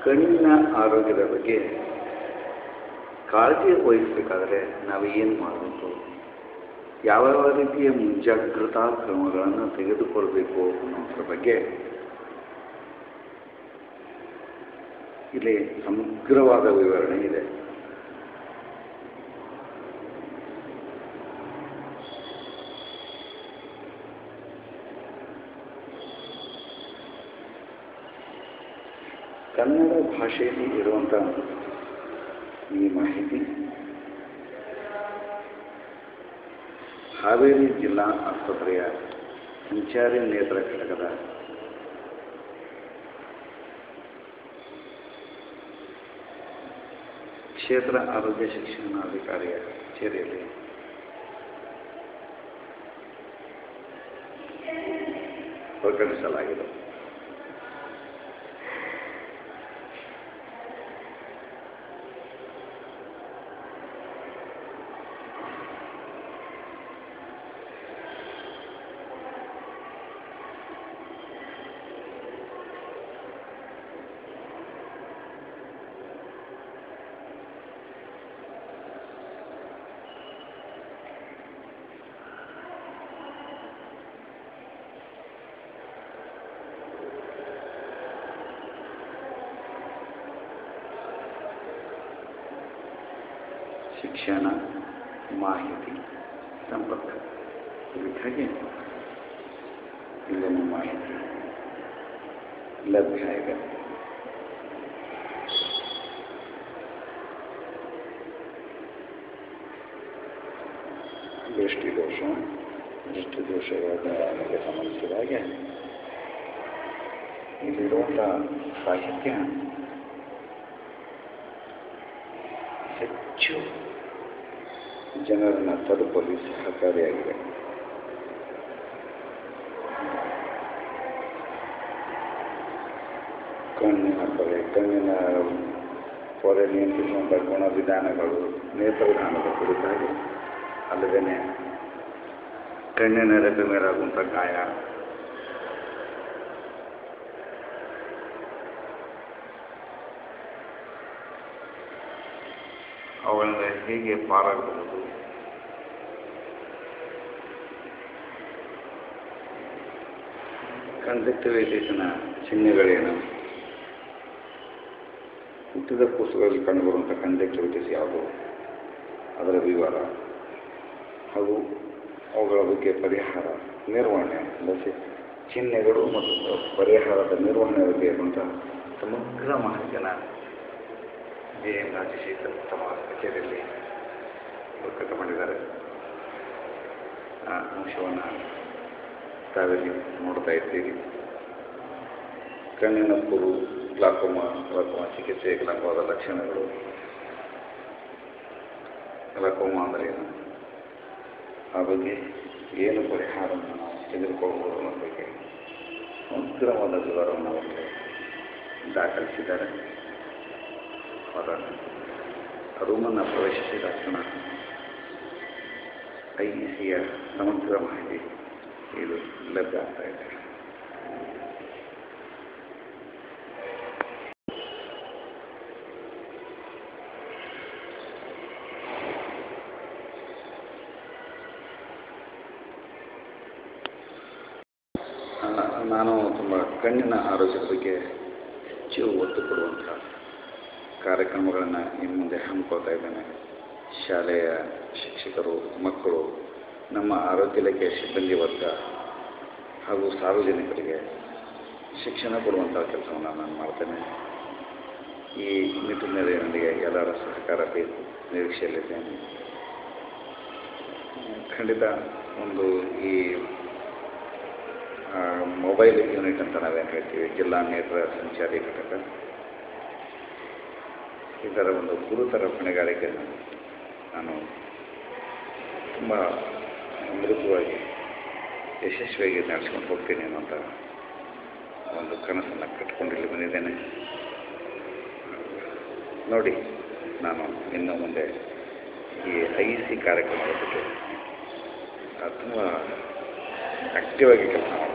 ಕಣ್ಣಿನ ಆರೋಗ್ಯದ ಬಗ್ಗೆ ಕಾಳಜಿ ವಹಿಸಬೇಕಾದ್ರೆ ನಾವು ಏನು ಮಾಡಬೇಕು ಯಾವ ಯಾವ ರೀತಿಯ ಮುಂಜಾಗ್ರತಾ ಕ್ರಮಗಳನ್ನು ತೆಗೆದುಕೊಳ್ಬೇಕು ಅನ್ನೋದ್ರ ಬಗ್ಗೆ ಇಲ್ಲಿ ಸಮಗ್ರವಾದ ವಿವರಣೆ ಇದೆ ಕನ್ನಡ ಭಾಷೆಯಲ್ಲಿ ಇರುವಂಥ ಈ ಮಾಹಿತಿ ಹಾವೇರಿ ಜಿಲ್ಲಾ ಆಸ್ಪತ್ರೆಯ ಸಂಚಾರಿ ನೇತ್ರ ಘಟಕದ ಕ್ಷೇತ್ರ ಆರೋಗ್ಯ ಶಿಕ್ಷಣಾಧಿಕಾರಿಯ ಕಚೇರಿಯಲ್ಲಿ ಪ್ರಕಟಿಸಲಾಗಿದೆ ಶಿಕ್ಷಣ ಮಾಹಿತಿ ಸಂಪರ್ಕ ಇದಕ್ಕಾಗಿ ಇಲ್ಲಿನ ಮಾಹಿತಿ ಲಭ್ಯ ಇದೆ ದೃಷ್ಟಿ ದೋಷ ದೃಷ್ಟಿ ದೋಷಗಳ ನಿವಾರಣೆಗೆ ಸಂಬಂಧಿಸಿದ ಹಾಗೆ ಇಲ್ಲಿರುವಂಥ ಸಾಹಿತ್ಯ ಹೆಚ್ಚು ಜನರನ್ನು ತಲುಪಲು ಸಹಕಾರಿಯಾಗಿದೆ ಕಣ್ಣಿನ ಪೊರೆ ಕಣ್ಣಿನ ಪೊರೆ ನಿಯಂತ್ರಿಸುವಂಥ ಗುಣ ವಿಧಾನಗಳು ನೇತ್ರ ವಿಧಾನದ ಕುರಿತಾಗಿ ಅಲ್ಲದೇ ಕಣ್ಣಿನ ರೆಪ್ಪೆ ಮೇಲಾಗುವಂಥ ಗಾಯ ಅವುಗಳಿಂದ ಹೇಗೆ ಪಾರಾಗಬಹುದು ಕಂಜಕ್ಟಿವೈಟಿಸ್ನ ಚಿಹ್ನೆಗಳೇನು ಹುಟ್ಟಿದ ಕೂಸುಗಳಲ್ಲಿ ಕಂಡುಬರುವಂಥ ಕಂಜಕ್ಟಿವೈಟಿಸ್ ಯಾವುದು ಅದರ ವಿವರ ಹಾಗೂ ಅವುಗಳ ಬಗ್ಗೆ ಪರಿಹಾರ ನಿರ್ವಹಣೆ ಲಸಿ ಚಿಹ್ನೆಗಳು ಮತ್ತು ಪರಿಹಾರದ ನಿರ್ವಹಣೆ ಬಗ್ಗೆ ಇರುವಂಥ ಸಮಗ್ರ ಮಾಹಿತಿಯನ್ನು ಬಿ ಎಂ ರಾಜಶೇಖರ್ ತಮ್ಮ ಕಚೇರಿಯಲ್ಲಿ ಪ್ರಕಟ ಮಾಡಿದ್ದಾರೆ ಆ ಅಂಶವನ್ನು ತಾವಿಲ್ಲಿ ನೋಡ್ತಾ ಇದ್ದೀರಿ ಕಣ್ಣಿನ ಕುರು ಗ್ಲಾಕೋಮ ಗ್ಲಾಕೋಮ ಚಿಕಿತ್ಸೆ ಗ್ಲಾಕೋಮದ ಲಕ್ಷಣಗಳು ಗ್ಲಾಕೋಮ ಅಂದರೆ ಏನು ಆ ಬಗ್ಗೆ ಏನು ಪರಿಹಾರವನ್ನು ನಾವು ತೆಗೆದುಕೊಳ್ಳಬಹುದು ಅನ್ನೋ ಬಗ್ಗೆ ಸಮಗ್ರವಾದ ವಿವರವನ್ನು ಅವರು ದಾಖಲಿಸಿದ್ದಾರೆ ಅವರ ರೂಮನ್ನು ಪ್ರವೇಶಿಸಿದ ತಕ್ಷಣ ಐ ಇ ಸಿಯ ಸಮಗ್ರ ಮಾಹಿತಿ ಇದು ಲಭ್ಯ ಆಗ್ತಾ ಇದೆ ನಾನು ತುಂಬ ಕಣ್ಣಿನ ಆರೋಗ್ಯದ ಬಗ್ಗೆ ಹೆಚ್ಚು ಒತ್ತು ಕೊಡುವಂಥ ಕಾರ್ಯಕ್ರಮಗಳನ್ನು ಇನ್ನು ಮುಂದೆ ಹಮ್ಮಿಕೊಳ್ತಾ ಇದ್ದೇನೆ ಶಾಲೆಯ ಶಿಕ್ಷಕರು ಮಕ್ಕಳು ನಮ್ಮ ಆರೋಗ್ಯ ಇಲಾಖೆಯ ಸಿಬ್ಬಂದಿ ವರ್ಗ ಹಾಗೂ ಸಾರ್ವಜನಿಕರಿಗೆ ಶಿಕ್ಷಣ ಕೊಡುವಂಥ ಕೆಲಸವನ್ನು ನಾನು ಮಾಡ್ತೇನೆ ಈ ನಿಟ್ಟಿನಲ್ಲಿ ನನಗೆ ಎಲ್ಲರ ಸಹಕಾರ ಬೇಕು ನಿರೀಕ್ಷೆಯಲ್ಲಿದ್ದೇನೆ ಖಂಡಿತ ಒಂದು ಈ ಮೊಬೈಲ್ ಯೂನಿಟ್ ಅಂತ ನಾವೇನು ಹೇಳ್ತೀವಿ ಜಿಲ್ಲಾ ನೇತ್ರ ಸಂಚಾರಿ ಘಟಕ ಇದರ ಒಂದು ಗುರುತರ ಹೊಣೆಗಾರಿಕೆಯನ್ನು ನಾನು ತುಂಬ ಮೃದುವಾಗಿ ಯಶಸ್ವಿಯಾಗಿ ನಡೆಸ್ಕೊಂಡು ಹೋಗ್ತೀನಿ ಅನ್ನೋಂಥ ಒಂದು ಕನಸನ್ನು ಕಟ್ಕೊಂಡು ಇಲ್ಲಿ ಬಂದಿದ್ದೇನೆ ನೋಡಿ ನಾನು ಇನ್ನು ಮುಂದೆ ಈ ಐ ಸಿ ಕಾರ್ಯಕ್ರಮದ ಬಗ್ಗೆ ತುಂಬ ಆಕ್ಟಿವ್ ಆಗಿ ಕೆಲಸ ಮಾಡ್ತೀನಿ